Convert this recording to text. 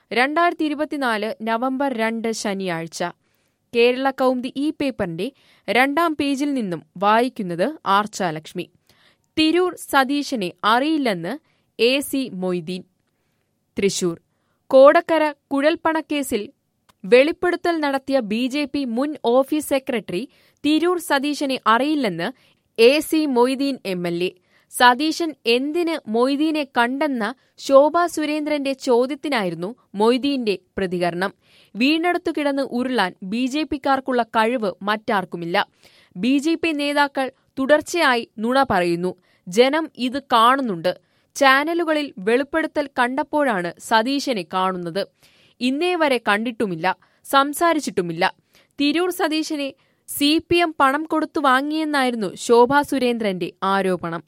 രണ്ടായിരത്തി ഇരുപത്തിനാല് നവംബർ രണ്ട് ശനിയാഴ്ച കേരള കൗമുദി ഈ പേപ്പറിന്റെ രണ്ടാം പേജിൽ നിന്നും വായിക്കുന്നത് ആർച്ചാലക്ഷ്മി തിരൂർ സതീശനെ അറിയില്ലെന്ന് എ സി മൊയ്തീൻ തൃശൂർ കോടക്കര കുഴൽപ്പണക്കേസിൽ വെളിപ്പെടുത്തൽ നടത്തിയ ബി ജെ പി മുൻ ഓഫീസ് സെക്രട്ടറി തിരൂർ സതീശനെ അറിയില്ലെന്ന് A C Moideen M L A Satheesan എന്തിന് മൊയ്തീനെ കണ്ടെന്ന ശോഭാ സുരേന്ദ്രന്റെ ചോദ്യത്തിനായിരുന്നു മൊയ്തീന്റെ പ്രതികരണം വീണടുത്തു കിടന്ന് ഉരുളാൻ ബി ജെ പിക്കാർക്കുള്ള കഴിവ് മറ്റാർക്കുമില്ല ബി ജെ പി നേതാക്കൾ തുടർച്ചയായി നുണ പറയുന്നു ജനം ഇത് കാണുന്നുണ്ട് ചാനലുകളിൽ വെളിപ്പെടുത്തൽ കണ്ടപ്പോഴാണ് സതീശനെ കാണുന്നത് ഇന്നേ വരെ കണ്ടിട്ടുമില്ല സംസാരിച്ചിട്ടുമില്ല തിരൂർ സതീശനെ സി പി എം പണം കൊടുത്തു വാങ്ങിയെന്നായിരുന്നു ശോഭാ സുരേന്ദ്രന്റെ ആരോപണം